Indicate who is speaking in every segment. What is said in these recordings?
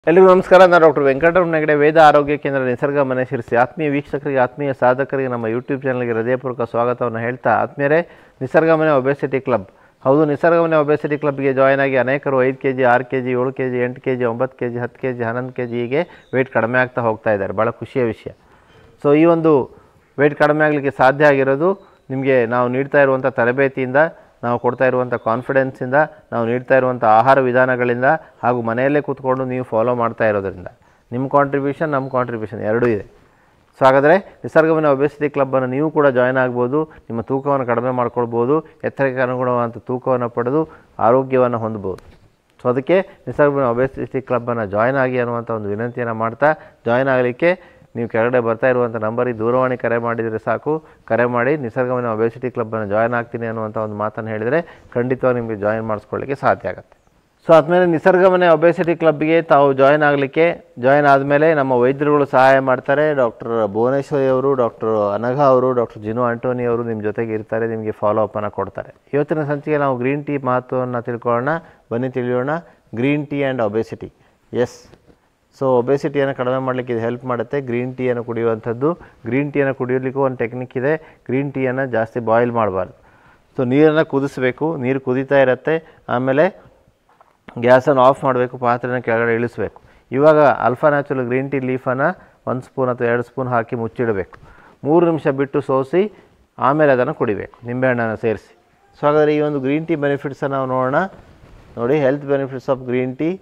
Speaker 1: ಎಲ್ರಿಗೂ ನಮಸ್ಕಾರ ನಾನು ಡಾಕ್ಟರ್ ವೆಂಕಟರಮಣ ಹೆಗಡೆ ವೇದ ಆರೋಗ್ಯ ಕೇಂದ್ರ ನಿಸರ್ಗ ಮನೆ ಶಿರಿಸಿ ಆತ್ಮೀಯ ವೀಕ್ಷಕರಿಗೆ ಆತ್ಮೀಯ ಸಾಧಕರಿಗೆ ನಮ್ಮ ಯೂಟ್ಯೂಬ್ ಚಾನಲ್ಗೆ ಹೃದಯಪೂರ್ವಕ ಸ್ವಾಗತವನ್ನು ಹೇಳ್ತಾ ಆತ್ಮೀಯರೇ ನಿಸರ್ಗ ಮನೆ ಒಬೆಸಿಟಿ ಕ್ಲಬ್ ಹೌದು ನಿಸರ್ಗ ಮನೆ ಒಬೆಸಿಟಿ ಕ್ಲಬ್ಗೆ ಜಾಯ್ನ್ ಆಗಿ ಅನೇಕರು ಐದು ಕೆ ಜಿ ಆರು ಕೆ ಜಿ ಏಳು ಕೆ ಜಿ ಎಂಟು ಕೆ ಜಿ ಒಂಬತ್ತು ಕೆ ಜಿ ಹತ್ತು ಕೆ ಜಿ ಹನ್ನೊಂದು ಕೆ ಜಿ ಹೀಗೆ ವೆಯ್ಟ್ ಕಡಿಮೆ ಆಗ್ತಾ ಹೋಗ್ತಾ ಇದ್ದಾರೆ ಭಾಳ ಖುಷಿಯ ವಿಷಯ ಸೊ ಈ ಒಂದು ವೆಯ್ಟ್ ಕಡಿಮೆ ಆಗಲಿಕ್ಕೆ ಸಾಧ್ಯ ಆಗಿರೋದು ನಿಮಗೆ ನಾವು ನೀಡ್ತಾ ಇರುವಂಥ ತರಬೇತಿಯಿಂದ ನಾವು ಕೊಡ್ತಾ ಇರುವಂಥ ಕಾನ್ಫಿಡೆನ್ಸಿಂದ ನಾವು ನೀಡ್ತಾ ಇರುವಂಥ ಆಹಾರ ವಿಧಾನಗಳಿಂದ ಹಾಗೂ ಮನೆಯಲ್ಲೇ ಕೂತ್ಕೊಂಡು ನೀವು ಫಾಲೋ ಮಾಡ್ತಾ ಇರೋದ್ರಿಂದ ನಿಮ್ಮ ಕಾಂಟ್ರಿಬ್ಯೂಷನ್ ನಮ್ಮ ಕಾಂಟ್ರಿಬ್ಯೂಷನ್ ಎರಡೂ ಇದೆ ಸೊ ಹಾಗಾದರೆ ನಿಸರ್ಗವನ ಒಬೆಸಿಟಿ ಕ್ಲಬ್ಬನ್ನು ನೀವು ಕೂಡ ಜಾಯ್ನ್ ಆಗ್ಬೋದು ನಿಮ್ಮ ತೂಕವನ್ನು ಕಡಿಮೆ ಮಾಡ್ಕೊಳ್ಬೋದು ಎತ್ತರಕ್ಕೆ ಅನುಗುಣವಾದಂಥ ತೂಕವನ್ನು ಪಡೆದು ಆರೋಗ್ಯವನ್ನು ಹೊಂದ್ಬೋದು ಸೊ ಅದಕ್ಕೆ ನಿಸರ್ಗವನ ಒಬೆಸಿಟಿ ಕ್ಲಬ್ಬನ್ನು ಜಾಯ್ನ್ ಆಗಿ ಅನ್ನುವಂಥ ಒಂದು ವಿನಂತಿಯನ್ನು ಮಾಡ್ತಾ ಜಾಯ್ನ್ ಆಗಲಿಕ್ಕೆ ನೀವು ಕೆಳಗಡೆ ಬರ್ತಾ ಇರುವಂಥ ನಂಬರಿಗೆ ದೂರವಾಣಿ ಕರೆ ಮಾಡಿದರೆ ಸಾಕು ಕರೆ ಮಾಡಿ ನಿಸರ್ಗವನ ಒಬೆಸಿಟಿ ಕ್ಲಬ್ಬನ್ನು ಜಾಯ್ನ್ ಆಗ್ತೀನಿ ಅನ್ನುವಂಥ ಒಂದು ಮಾತನ್ನು ಹೇಳಿದರೆ ಖಂಡಿತವಾಗಿ ನಿಮಗೆ ಜಾಯ್ನ್ ಮಾಡಿಸ್ಕೊಳ್ಳಿಕ್ಕೆ ಸಾಧ್ಯ ಆಗುತ್ತೆ ಸೊ ಆದಮೇಲೆ ನಿಸರ್ಗಮನೆ ಒಬೆಸಿಟಿ ಕ್ಲಬ್ಗೆ ತಾವು ಜಾಯ್ನ್ ಆಗಲಿಕ್ಕೆ ಜಾಯ್ನ್ ಆದಮೇಲೆ ನಮ್ಮ ವೈದ್ಯರುಗಳು ಸಹಾಯ ಮಾಡ್ತಾರೆ ಡಾಕ್ಟರ್ ಭುವನೇಶ್ವರಿ ಅವರು ಡಾಕ್ಟರ್ ಅನಘ ಅವರು ಡಾಕ್ಟರ್ ಜಿನು ಆಂಟೋನಿ ಅವರು ನಿಮ್ಮ ಜೊತೆಗೆ ಇರ್ತಾರೆ ನಿಮಗೆ ಫಾಲೋ ಅನ್ನು ಕೊಡ್ತಾರೆ ಇವತ್ತಿನ ಸಂಚಿಕೆ ನಾವು ಗ್ರೀನ್ ಟೀ ಮಹತ್ವವನ್ನು ತಿಳ್ಕೊಳ್ಳೋಣ ಬನ್ನಿ ತಿಳಿಯೋಣ green tea and obesity yes so ಒಬೆಸಿಟಿಯನ್ನು ಕಡಿಮೆ ಮಾಡಲಿಕ್ಕೆ ಇದು ಹೆಲ್ಪ್ ಮಾಡುತ್ತೆ ಗ್ರೀನ್ ಟೀಯನ್ನು ಕುಡಿಯುವಂಥದ್ದು ಗ್ರೀನ್ ಟೀಯನ್ನು ಕುಡಿಯೋಲಿಕ್ಕೂ ಒಂದು ಟೆಕ್ನಿಕ್ ಇದೆ ಗ್ರೀನ್ ಟೀಯನ್ನು ಜಾಸ್ತಿ ಬಾಯ್ಲ್ ಮಾಡಬಾರ್ದು ಸೊ ನೀರನ್ನು ಕುದಿಸ್ಬೇಕು ನೀರು ಕುದೀತಾ ಇರುತ್ತೆ ಆಮೇಲೆ ಗ್ಯಾಸನ್ನು ಆಫ್ ಮಾಡಬೇಕು ಪಾತ್ರೆನ ಕೆಳಗಡೆ ಇಳಿಸ್ಬೇಕು ಇವಾಗ ಅಲ್ಫಾ ನ್ಯಾಚುರಲ್ ಗ್ರೀನ್ ಟೀ ಲೀಫನ್ನು ಒಂದು ಸ್ಪೂನ್ ಅಥವಾ ಎರಡು ಸ್ಪೂನ್ ಹಾಕಿ ಮುಚ್ಚಿಡಬೇಕು ಮೂರು ನಿಮಿಷ ಬಿಟ್ಟು ಸೋಸಿ ಆಮೇಲೆ ಅದನ್ನು ಕುಡಿಬೇಕು ನಿಂಬೆಹಣ್ಣನ್ನು ಸೇರಿಸಿ ಸೊ ಹಾಗಾದರೆ ಈ ಒಂದು ಗ್ರೀನ್ ಟೀ ಬೆನಿಫಿಟ್ಸನ್ನು ನಾವು ನೋಡೋಣ ನೋಡಿ health benefits of green tea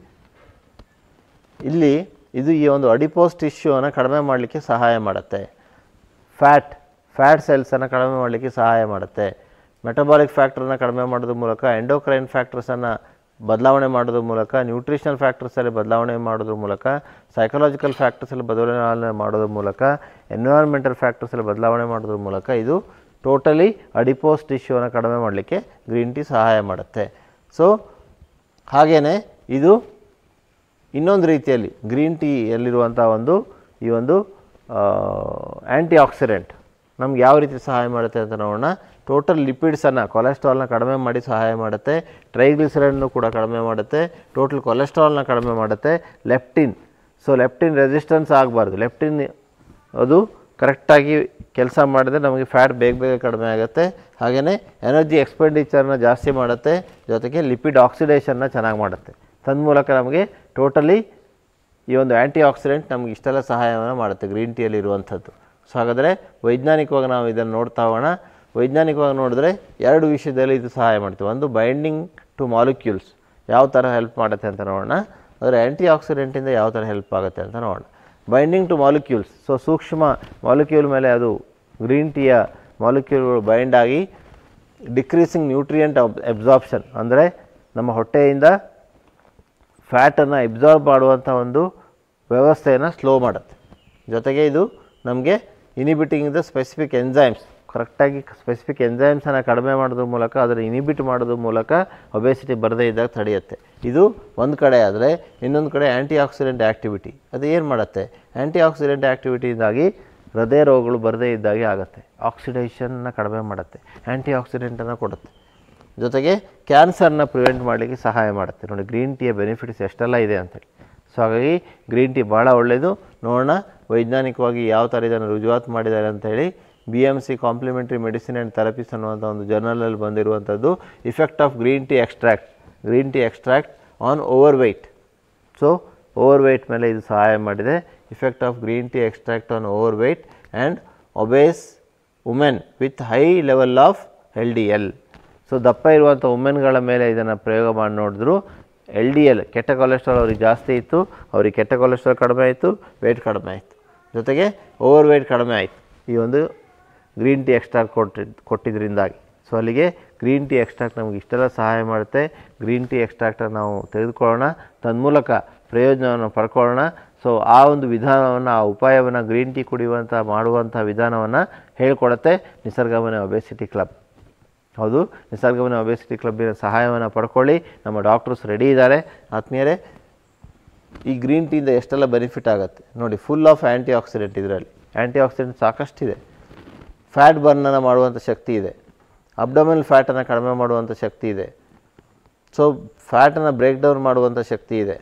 Speaker 1: ಇಲ್ಲಿ ಇದು ಈ ಒಂದು ಅಡಿಪೋಸ್ ಟಿಶ್ಯೂವನ್ನು ಕಡಿಮೆ ಮಾಡಲಿಕ್ಕೆ ಸಹಾಯ ಮಾಡುತ್ತೆ ಫ್ಯಾಟ್ ಫ್ಯಾಟ್ ಸೆಲ್ಸನ್ನು ಕಡಿಮೆ ಮಾಡಲಿಕ್ಕೆ ಸಹಾಯ ಮಾಡುತ್ತೆ ಮೆಟಬಾಲಿಕ್ ಫ್ಯಾಕ್ಟ್ರನ್ನ ಕಡಿಮೆ ಮಾಡೋದ್ರ ಮೂಲಕ ಎಂಡೋಕ್ರೈನ್ ಫ್ಯಾಕ್ಟರ್ಸನ್ನು ಬದಲಾವಣೆ ಮಾಡೋದ್ರ ಮೂಲಕ ನ್ಯೂಟ್ರಿಷನಲ್ ಫ್ಯಾಕ್ಟರ್ಸಲ್ಲಿ ಬದಲಾವಣೆ ಮಾಡೋದ್ರ ಮೂಲಕ ಸೈಕಲಾಜಿಕಲ್ ಫ್ಯಾಕ್ಟರ್ಸಲ್ಲಿ ಬದಲಾವಣೆ ಮಾಡೋದ್ರ ಮೂಲಕ ಎನ್ವಿರಾನ್ಮೆಂಟಲ್ ಫ್ಯಾಕ್ಟರ್ಸಲ್ಲಿ ಬದಲಾವಣೆ ಮಾಡೋದ್ರ ಮೂಲಕ ಇದು ಟೋಟಲಿ ಅಡಿಪೋಸ್ ಟಿಶ್ಯೂವನ್ನು ಕಡಿಮೆ ಮಾಡಲಿಕ್ಕೆ ಗ್ರೀನ್ ಟೀ ಸಹಾಯ ಮಾಡುತ್ತೆ ಸೊ ಹಾಗೆಯೇ ಇದು ಇನ್ನೊಂದು ರೀತಿಯಲ್ಲಿ ಗ್ರೀನ್ ಟೀಯಲ್ಲಿರುವಂಥ ಒಂದು ಈ ಒಂದು ಆ್ಯಂಟಿ ಆಕ್ಸಿಡೆಂಟ್ ನಮ್ಗೆ ಯಾವ ರೀತಿ ಸಹಾಯ ಮಾಡುತ್ತೆ ಅಂತ ನೋಡೋಣ ಟೋಟಲ್ ಲಿಪಿಡ್ಸನ್ನು ಕೊಲೆಸ್ಟ್ರಾಲ್ನ ಕಡಿಮೆ ಮಾಡಿ ಸಹಾಯ ಮಾಡುತ್ತೆ ಟ್ರೈಗ್ಲಿಸರನ್ನು ಕೂಡ ಕಡಿಮೆ ಮಾಡುತ್ತೆ ಟೋಟಲ್ ಕೊಲೆಸ್ಟ್ರಾಲ್ನ ಕಡಿಮೆ ಮಾಡುತ್ತೆ ಲೆಪ್ಟಿನ್ ಸೊ ಲೆಪ್ಟಿನ್ ರೆಸಿಸ್ಟೆನ್ಸ್ ಆಗಬಾರ್ದು ಲೆಪ್ಟಿನ್ ಅದು ಕರೆಕ್ಟಾಗಿ ಕೆಲಸ ಮಾಡಿದ್ರೆ ನಮಗೆ ಫ್ಯಾಟ್ ಬೇಗ ಬೇಗ ಕಡಿಮೆ ಆಗುತ್ತೆ ಹಾಗೆಯೇ ಎನರ್ಜಿ ಎಕ್ಸ್ಪೆಂಡಿಚರ್ನ ಜಾಸ್ತಿ ಮಾಡುತ್ತೆ ಜೊತೆಗೆ ಲಿಪಿಡ್ ಆಕ್ಸಿಡೇಷನ್ನ ಚೆನ್ನಾಗಿ ಮಾಡುತ್ತೆ ತನ್ಮೂಲಕ ನಮಗೆ ಟೋಟಲಿ ಈ ಒಂದು ಆ್ಯಂಟಿ ಆಕ್ಸಿಡೆಂಟ್ ನಮಗೆ ಇಷ್ಟೆಲ್ಲ ಸಹಾಯವನ್ನು ಮಾಡುತ್ತೆ ಗ್ರೀನ್ ಟೀಯಲ್ಲಿ ಇರುವಂಥದ್ದು ಸೊ ಹಾಗಾದರೆ ವೈಜ್ಞಾನಿಕವಾಗಿ ನಾವು ಇದನ್ನು ನೋಡ್ತಾ ಹೋಗೋಣ ವೈಜ್ಞಾನಿಕವಾಗಿ ನೋಡಿದ್ರೆ ಎರಡು ವಿಷಯದಲ್ಲಿ ಇದು ಸಹಾಯ ಮಾಡ್ತೀವಿ ಒಂದು ಬೈಂಡಿಂಗ್ ಟು ಮಾಲಿಕ್ಯೂಲ್ಸ್ ಯಾವ ಥರ ಹೆಲ್ಪ್ ಮಾಡುತ್ತೆ ಅಂತ ನೋಡೋಣ ಅಂದರೆ ಆ್ಯಂಟಿ ಆಕ್ಸಿಡೆಂಟಿಂದ ಯಾವ ಥರ ಹೆಲ್ಪ್ ಆಗುತ್ತೆ ಅಂತ ನೋಡೋಣ ಬೈಂಡಿಂಗ್ ಟು ಮಾಲಿಕ್ಯೂಲ್ಸ್ ಸೊ ಸೂಕ್ಷ್ಮ ಮಾಲಿಕ್ಯೂಲ್ ಮೇಲೆ ಅದು ಗ್ರೀನ್ ಟೀಯ ಮಾಲಿಕ್ಯೂಲ್ಗಳು ಬೈಂಡ್ ಆಗಿ ಡಿಕ್ರೀಸಿಂಗ್ ನ್ಯೂಟ್ರಿಯೆಂಟ್ ಅಬ್ಸಾರ್ಪ್ಷನ್ ಅಂದರೆ ನಮ್ಮ ಹೊಟ್ಟೆಯಿಂದ ಫ್ಯಾಟನ್ನು ಎಬ್ಸಾರ್ಬ್ ಮಾಡುವಂಥ ಒಂದು ವ್ಯವಸ್ಥೆಯನ್ನು ಸ್ಲೋ ಮಾಡುತ್ತೆ ಜೊತೆಗೆ ಇದು ನಮಗೆ ಇನಿಬಿಟಿಂಗ್ ದ ಸ್ಪೆಸಿಫಿಕ್ ಎನ್ಸೈಮ್ಸ್ ಕರೆಕ್ಟಾಗಿ ಸ್ಪೆಸಿಫಿಕ್ ಎನ್ಸೈಮ್ಸನ್ನು ಕಡಿಮೆ ಮಾಡೋದ್ರ ಮೂಲಕ ಅದನ್ನು ಇನಿಬಿಟ್ ಮಾಡೋದ್ರ ಮೂಲಕ ಒಬೆಸಿಟಿ ಬರದೇ ಇದ್ದಾಗ ತಡೆಯುತ್ತೆ ಇದು ಒಂದು ಕಡೆ ಆದರೆ ಇನ್ನೊಂದು ಕಡೆ ಆ್ಯಂಟಿ ಆಕ್ಸಿಡೆಂಟ್ ಆ್ಯಕ್ಟಿವಿಟಿ ಅದು ಏನು ಮಾಡುತ್ತೆ ಆ್ಯಂಟಿ ಆಕ್ಸಿಡೆಂಟ್ ಆ್ಯಕ್ಟಿವಿಟಿಯಿಂದಾಗಿ ಹೃದಯ ರೋಗಗಳು ಬರದೇ ಇದ್ದಾಗೆ ಆಗುತ್ತೆ ಆಕ್ಸಿಡೇಷನ್ನ ಕಡಿಮೆ ಮಾಡುತ್ತೆ ಆ್ಯಂಟಿ ಆಕ್ಸಿಡೆಂಟನ್ನು ಕೊಡುತ್ತೆ ಜೊತೆಗೆ ಕ್ಯಾನ್ಸರ್ನ ಪ್ರಿವೆಂಟ್ ಮಾಡಲಿಕ್ಕೆ ಸಹಾಯ ಮಾಡುತ್ತೆ ನೋಡಿ ಗ್ರೀನ್ ಟೀಯ ಬೆನಿಫಿಟ್ಸ್ ಎಷ್ಟೆಲ್ಲ ಇದೆ ಅಂತೇಳಿ ಸೊ ಹಾಗಾಗಿ ಗ್ರೀನ್ ಟೀ ಭಾಳ ಒಳ್ಳೆಯದು ನೋಡೋಣ ವೈಜ್ಞಾನಿಕವಾಗಿ ಯಾವ ಥರ ಇದನ್ನು ರುಜುವಾತು ಮಾಡಿದ್ದಾರೆ ಅಂತೇಳಿ B M C complementary medicine and therapies ಅನ್ನುವಂಥ ಒಂದು ಜರ್ನಲಲ್ಲಿ ಬಂದಿರುವಂಥದ್ದು effect of green tea extract green tea extract on overweight so overweight ಮೇಲೆ ಇದು ಸಹಾಯ ಮಾಡಿದೆ effect of green tea extract on overweight and obese women with high level of L D L so ದಪ್ಪ ಇರುವಂಥ ವುಮೆನ್ಗಳ ಮೇಲೆ ಇದನ್ನು ಪ್ರಯೋಗ ಮಾಡಿ ನೋಡಿದ್ರು ಎಲ್ ಡಿ ಎಲ್ ಕೆಟ್ಟ ಕೊಲೆಸ್ಟ್ರಾಲ್ ಅವ್ರಿಗೆ ಜಾಸ್ತಿ ಇತ್ತು ಅವ್ರಿಗೆ ಕೆಟ್ಟ ಕೊಲೆಸ್ಟ್ರಾಲ್ ಕಡಿಮೆ ಆಯಿತು ವೆಯ್ಟ್ ಕಡಿಮೆ ಆಯಿತು ಜೊತೆಗೆ ಓವರ್ ವೆಯ್ಟ್ ಕಡಿಮೆ ಆಯಿತು ಈ ಒಂದು ಗ್ರೀನ್ ಟೀ ಎಕ್ಸ್ಟ್ರಾಕ್ಟ್ ಕೊಟ್ಟಿದ್ದು ಕೊಟ್ಟಿದ್ದರಿಂದಾಗಿ ಸೊ ಅಲ್ಲಿಗೆ ಗ್ರೀನ್ ಟೀ ಎಕ್ಸ್ಟ್ರಾಕ್ಟ್ ನಮಗೆ ಇಷ್ಟೆಲ್ಲ ಸಹಾಯ ಮಾಡುತ್ತೆ ಗ್ರೀನ್ ಟೀ ಎಕ್ಸ್ಟ್ರಾಕ್ಟನ್ನು ನಾವು ತೆಗೆದುಕೊಳ್ಳೋಣ ತನ್ಮೂಲಕ ಪ್ರಯೋಜನವನ್ನು ಪಡ್ಕೊಳ್ಳೋಣ ಸೊ ಆ ಒಂದು ವಿಧಾನವನ್ನು ಆ ಉಪಾಯವನ್ನು ಗ್ರೀನ್ ಟೀ ಕುಡಿಯುವಂಥ ಮಾಡುವಂಥ ವಿಧಾನವನ್ನು ಹೇಳ್ಕೊಡುತ್ತೆ ನಿಸರ್ಗಮನೆ ಒಬೆಸಿಟಿ ಕ್ಲಬ್ ಹೌದು ನಿಸರ್ಗವನ ಒಬೆಸಿಟಿ ಕ್ಲಬ್ಬಿನ ಸಹಾಯವನ್ನು ಪಡ್ಕೊಳ್ಳಿ ನಮ್ಮ ಡಾಕ್ಟರ್ಸ್ ರೆಡಿ ಇದ್ದಾರೆ ಆತ್ಮೀಯರೇ ಈ ಗ್ರೀನ್ ಟೀಯಿಂದ ಎಷ್ಟೆಲ್ಲ ಬೆನಿಫಿಟ್ ಆಗುತ್ತೆ ನೋಡಿ ಫುಲ್ ಆಫ್ ಆ್ಯಂಟಿ ಆಕ್ಸಿಡೆಂಟ್ ಇದರಲ್ಲಿ ಆ್ಯಂಟಿ ಆಕ್ಸಿಡೆಂಟ್ ಸಾಕಷ್ಟಿದೆ ಫ್ಯಾಟ್ ಬರ್ನನ್ನು ಮಾಡುವಂಥ ಶಕ್ತಿ ಇದೆ ಅಬ್ಡಮಿನಲ್ ಫ್ಯಾಟನ್ನು ಕಡಿಮೆ ಮಾಡುವಂಥ ಶಕ್ತಿ ಇದೆ ಸೊ ಫ್ಯಾಟನ್ನು ಬ್ರೇಕ್ ಡೌನ್ ಮಾಡುವಂಥ ಶಕ್ತಿ ಇದೆ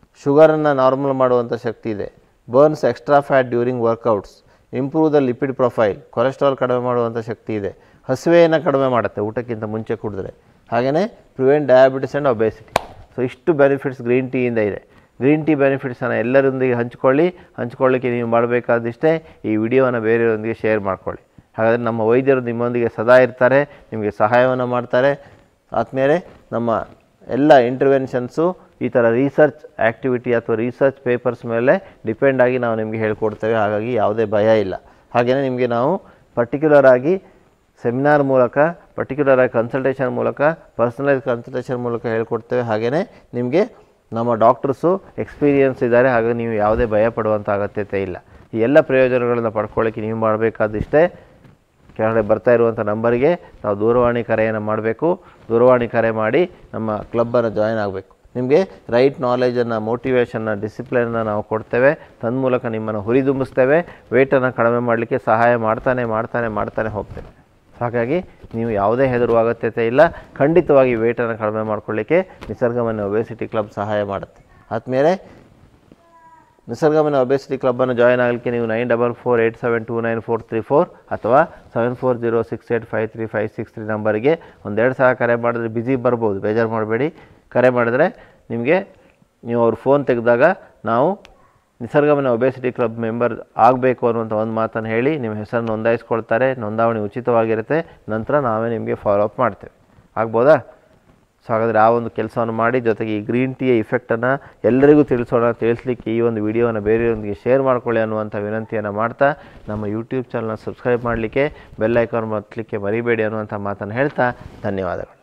Speaker 1: ಶುಗರನ್ನು ನಾರ್ಮಲ್ ಮಾಡುವಂಥ ಶಕ್ತಿ ಇದೆ burns extra fat during workouts improve the lipid profile cholesterol ಕಡಿಮೆ ಮಾಡುವಂಥ ಶಕ್ತಿ ಇದೆ ಹಸಿವೆಯನ್ನು ಕಡಿಮೆ ಮಾಡುತ್ತೆ ಊಟಕ್ಕಿಂತ ಮುಂಚೆ ಕುಡಿದ್ರೆ ಹಾಗೆಯೇ prevent diabetes and obesity so ಇಷ್ಟು ಬೆನಿಫಿಟ್ಸ್ ಗ್ರೀನ್ ಟೀಯಿಂದ ಇದೆ ಗ್ರೀನ್ ಟೀ ಬೆನಿಫಿಟ್ಸನ್ನು ಎಲ್ಲರೊಂದಿಗೆ ಹಂಚ್ಕೊಳ್ಳಿ ಹಂಚ್ಕೊಳ್ಳಿಕ್ಕೆ ನೀವು ಮಾಡಬೇಕಾದಿಷ್ಟೇ ಈ ವಿಡಿಯೋವನ್ನು ಬೇರೆಯವರೊಂದಿಗೆ ಶೇರ್ ಮಾಡ್ಕೊಳ್ಳಿ ಹಾಗಾದರೆ ನಮ್ಮ ವೈದ್ಯರು ನಿಮ್ಮೊಂದಿಗೆ ಸದಾ ಇರ್ತಾರೆ ನಿಮಗೆ ಸಹಾಯವನ್ನು ಮಾಡ್ತಾರೆ ಆದಮೇಲೆ ನಮ್ಮ ಎಲ್ಲ ಇಂಟರ್ವೆನ್ಷನ್ಸು ಈ ಥರ ರಿಸರ್ಚ್ ಆ್ಯಕ್ಟಿವಿಟಿ ಅಥವಾ ರಿಸರ್ಚ್ ಪೇಪರ್ಸ್ ಮೇಲೆ ಡಿಪೆಂಡ್ ಆಗಿ ನಾವು ನಿಮಗೆ ಹೇಳ್ಕೊಡ್ತೇವೆ ಹಾಗಾಗಿ ಯಾವುದೇ ಭಯ ಇಲ್ಲ ಹಾಗೆಯೇ ನಿಮಗೆ ನಾವು ಪರ್ಟಿಕ್ಯುಲರ್ ಆಗಿ ಸೆಮಿನಾರ್ ಮೂಲಕ ಪರ್ಟಿಕ್ಯುಲರ್ ಆಗಿ ಕನ್ಸಲ್ಟೇಷನ್ ಮೂಲಕ ಪರ್ಸನಲೈಸ್ ಕನ್ಸಲ್ಟೇಷನ್ ಮೂಲಕ ಹೇಳ್ಕೊಡ್ತೇವೆ ಹಾಗೆಯೇ ನಿಮಗೆ ನಮ್ಮ ಡಾಕ್ಟರ್ಸು ಎಕ್ಸ್ಪೀರಿಯನ್ಸ್ ಇದ್ದಾರೆ ಹಾಗಾಗಿ ನೀವು ಯಾವುದೇ ಭಯ ಪಡುವಂಥ ಅಗತ್ಯತೆ ಇಲ್ಲ ಈ ಎಲ್ಲ ಪ್ರಯೋಜನಗಳನ್ನು ಪಡ್ಕೊಳ್ಳೋಕ್ಕೆ ನೀವು ಮಾಡಬೇಕಾದಿಷ್ಟೇ ಕೆಳಗಡೆ ಬರ್ತಾ ಇರುವಂಥ ನಂಬರಿಗೆ ನಾವು ದೂರವಾಣಿ ಕರೆಯನ್ನು ಮಾಡಬೇಕು ದೂರವಾಣಿ ಕರೆ ಮಾಡಿ ನಮ್ಮ ಕ್ಲಬ್ಬನ್ನು ಜಾಯ್ನ್ ಆಗಬೇಕು ನಿಮಗೆ ರೈಟ್ ನಾಲೆಜನ್ನು ಮೋಟಿವೇಶನ್ನ ಡಿಸಿಪ್ಲಿನನ್ನು ನಾವು ಕೊಡ್ತೇವೆ ತನ್ಮೂಲಕ ನಿಮ್ಮನ್ನು ಹುರಿದುಂಬಿಸ್ತೇವೆ ವೇಟನ್ನು ಕಡಿಮೆ ಮಾಡಲಿಕ್ಕೆ ಸಹಾಯ ಮಾಡ್ತಾನೆ ಮಾಡ್ತಾನೆ ಮಾಡ್ತಾನೆ ಹೋಗ್ತೇವೆ ಹಾಗಾಗಿ ನೀವು ಯಾವುದೇ ಹೆದರುವ ಅಗತ್ಯತೆ ಇಲ್ಲ ಖಂಡಿತವಾಗಿ ವೇಟನ್ನು ಕಡಿಮೆ ಮಾಡ್ಕೊಳ್ಳಿಕ್ಕೆ ನಿಸರ್ಗಮನೆ ಒಬೇಸಿಟಿ ಕ್ಲಬ್ ಸಹಾಯ ಮಾಡುತ್ತೆ ಆದಮೇಲೆ ನಿಸರ್ಗಮನ ಒಬೇಸಿಟಿ ಕ್ಲಬ್ಬನ್ನು ಜಾಯ್ನ್ ಆಗಲಿಕ್ಕೆ ನೀವು nine double four eight seven two nine four three four ಅಥವಾ seven four zero six eight five three five six three ನಂಬರಿಗೆ ಒಂದೆರಡು ಸಲ ಕರೆ ಮಾಡಿದ್ರೆ ಬ್ಯುಸಿ ಬರ್ಬೋದು ಬೇಜಾರು ಮಾಡಬೇಡಿ ಕರೆ ಮಾಡಿದ್ರೆ ನಿಮಗೆ ನೀವು ಅವ್ರ ಫೋನ್ ತೆಗೆದಾಗ ನಾವು ನಿಸರ್ಗಮನ ಒಬೇಸಿಟಿ ಕ್ಲಬ್ ಮೆಂಬರ್ ಆಗಬೇಕು ಅನ್ನುವಂಥ ಒಂದು ಮಾತನ್ನು ಹೇಳಿ ನಿಮ್ಮ ಹೆಸರನ್ನು ನೋಂದಾಯಿಸ್ಕೊಳ್ತಾರೆ ನೋಂದಾವಣಿ ಉಚಿತವಾಗಿರುತ್ತೆ ನಂತರ ನಾವೇ ನಿಮಗೆ ಫಾಲೋ ಅಪ್ ಮಾಡ್ತೇವೆ ಆಗ್ಬೋದಾ ಸೊ ಹಾಗಾದರೆ ಆ ಒಂದು ಕೆಲಸವನ್ನು ಮಾಡಿ ಜೊತೆಗೆ ಈ ಗ್ರೀನ್ ಟೀಯ ಇಫೆಕ್ಟನ್ನು ಎಲ್ಲರಿಗೂ ತಿಳಿಸೋಣ ತಿಳಿಸ್ಲಿಕ್ಕೆ ಈ ಒಂದು ವಿಡಿಯೋನ ಬೇರೆಯವರೊಂದಿಗೆ ಶೇರ್ ಮಾಡ್ಕೊಳ್ಳಿ ಅನ್ನುವಂಥ ವಿನಂತಿಯನ್ನು ಮಾಡ್ತಾ ನಮ್ಮ ಯೂಟ್ಯೂಬ್ ಚಾನಲ್ನ ಸಬ್ಸ್ಕ್ರೈಬ್ ಮಾಡಲಿಕ್ಕೆ ಬೆಲ್ ಐಕಾನ್ ಒತ್ತಲಿಕ್ಕೆ ಮರಿಬೇಡಿ ಅನ್ನುವಂಥ ಮಾತನ್ನು ಹೇಳ್ತಾ ಧನ್ಯವಾದಗಳು